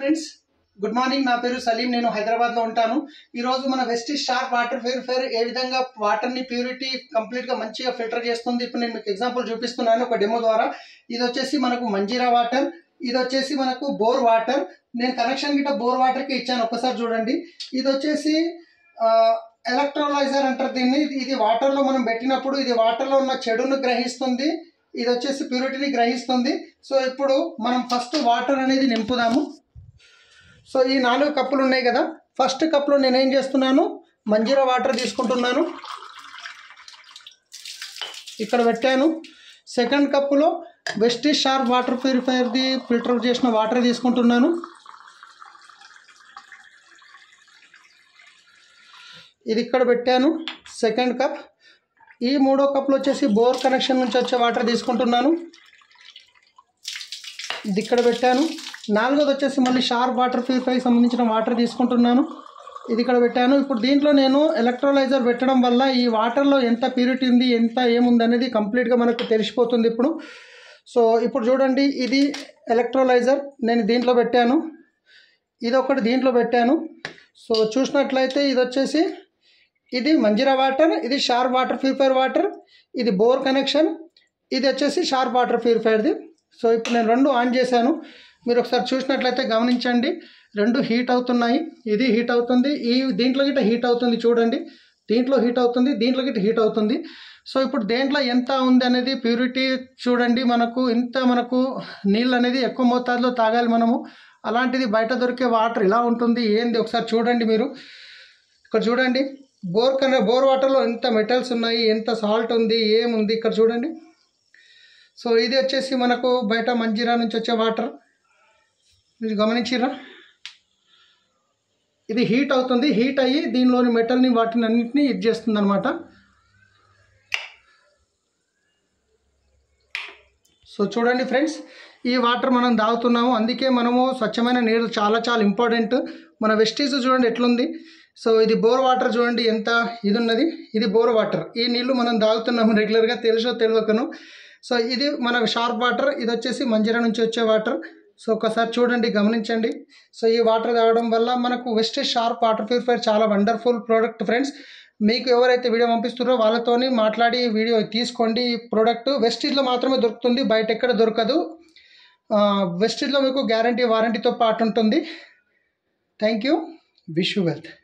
friends good morning నా పేరు సలీం నేను హైదరాబాద్ లో ఉంటాను ఈ రోజు మన వెస్టిజ్ షార్ప్ వాటర్ ప్యూరిఫైర్ ఏ విధంగా వాటర్ ని ప్యూరిటీ కంప్లీట్ గా మంచిగా ఫిల్టర్ చేస్తుంది ఇప్పుడు నేను మీకు ఎగ్జాంపుల్ చూపిస్తున్నాను ఒక డెమో ద్వారా ఇది వచ్చేసి మనకు మంజీరా వాటర్ ఇది వచ్చేసి మనకు బోర్ వాటర్ నేను కనెక్షన్ గిట్ట బోర్ వాటర్ కి ఇచ్చాను ఒకసారి చూడండి ఇది వచ్చేసి ఎలక్ట్రోలైజర్ అంటారు దీన్ని ఇది- ఇది వాటర్ లో మనం పెట్టినప్పుడు ఇది వాటర్ లో ఉన్న చెడును గ్రహిస్తుంది ఇది వచ్చేసి ప్యూరిటీని గ్రహిస్తుంది సో ఇప్పుడు మనం ఫస్ట్ వాటర్ అనేది నింపుదాము సో ఈ నాలుగు కప్పులు ఉన్నాయి కదా ఫస్ట్ కప్లో నేను ఏం చేస్తున్నాను మంజీరా వాటర్ తీసుకుంటున్నాను ఇక్కడ పెట్టాను సెకండ్ కప్పులో వెస్టిజ్ షార్ప్ వాటర్ ప్యూరిఫైర్ది ఫిల్టర్ చేసిన వాటర్ తీసుకుంటున్నాను ఇది ఇక్కడ పెట్టాను సెకండ్ కప్ ఈ మూడో కప్లో వచ్చేసి బోర్ కనెక్షన్ నుంచి వచ్చే వాటర్ తీసుకుంటున్నాను ఇది ఇక్కడ పెట్టాను నాలుగోది వచ్చేసి మళ్ళీ షార్ప్ వాటర్ ప్యూరిఫైకి సంబంధించిన వాటర్ తీసుకుంటున్నాను ఇది ఇక్కడ పెట్టాను ఇప్పుడు దీంట్లో నేను ఎలక్ట్రోలైజర్ పెట్టడం వల్ల ఈ వాటర్లో ఎంత ప్యూరిటీ ఉంది ఎంత ఏముంది అనేది కంప్లీట్గా మనకు తెలిసిపోతుంది ఇప్పుడు సో ఇప్పుడు చూడండి ఇది ఎలక్ట్రోలైజర్ నేను దీంట్లో పెట్టాను ఇది ఒకటి దీంట్లో పెట్టాను సో చూసినట్లయితే ఇది వచ్చేసి ఇది మంజీరా వాటర్ ఇది షార్ప్ వాటర్ ప్యూరిఫైర్ వాటర్ ఇది బోర్ కనెక్షన్ ఇది వచ్చేసి షార్ప్ వాటర్ ప్యూరిఫైర్ది సో ఇప్పుడు నేను రెండు ఆన్ చేశాను మీరు ఒకసారి చూసినట్లయితే గమనించండి రెండు హీట్ అవుతున్నాయి ఇది హీట్ అవుతుంది ఈ దీంట్లో గిట్ట హీట్ అవుతుంది చూడండి దీంట్లో హీట్ అవుతుంది దీంట్లో గిట్ట హీట్ అవుతుంది సో ఇప్పుడు దేంట్లో ఎంత ఉంది అనేది ప్యూరిటీ చూడండి మనకు ఇంత మనకు నీళ్ళు అనేది ఎక్కువ మోతాదులో తాగాలి మనము అలాంటిది బయట దొరికే వాటర్ ఇలా ఉంటుంది ఏంది ఒకసారి చూడండి మీరు ఇక్కడ చూడండి బోర్ కన్నా బోర్ వాటర్లో ఎంత మెటల్స్ ఉన్నాయి ఎంత సాల్ట్ ఉంది ఏముంది ఇక్కడ చూడండి సో ఇది వచ్చేసి మనకు బయట మంజీరా నుంచి వచ్చే వాటర్ మీరు గమనించిరా ఇది హీట్ అవుతుంది హీట్ అయ్యి దీనిలోని మెటల్ని వాటిని అన్నింటినీ ఇది చేస్తుంది అనమాట సో చూడండి ఫ్రెండ్స్ ఈ వాటర్ మనం తాగుతున్నాము అందుకే మనము స్వచ్ఛమైన నీరు చాలా చాలా ఇంపార్టెంట్ మన వెస్టీస్ చూడండి ఎట్లుంది సో ఇది బోర్ వాటర్ చూడండి ఎంత ఇది ఉన్నది ఇది బోర్ వాటర్ ఈ నీళ్లు మనం తాగుతున్నాము రెగ్యులర్గా తెలుసో తెలియకను సో ఇది మన షార్ప్ వాటర్ ఇది వచ్చేసి మంజీరా నుంచి వచ్చే వాటర్ సో ఒకసారి చూడండి గమనించండి సో ఈ వాటర్ తాగడం వల్ల మనకు వెస్టేజ్ షార్ప్ వాటర్ ప్యూరిఫైర్ చాలా వండర్ఫుల్ ప్రోడక్ట్ ఫ్రెండ్స్ మీకు ఎవరైతే వీడియో పంపిస్తున్నారో వాళ్ళతోని మాట్లాడి వీడియో తీసుకోండి ఈ ప్రోడక్ట్ వెస్టీజ్లో మాత్రమే దొరుకుతుంది బయట ఎక్కడ దొరకదు వెస్టీజ్లో మీకు గ్యారంటీ వారంటీతో పాటు ఉంటుంది thank you wish you wealth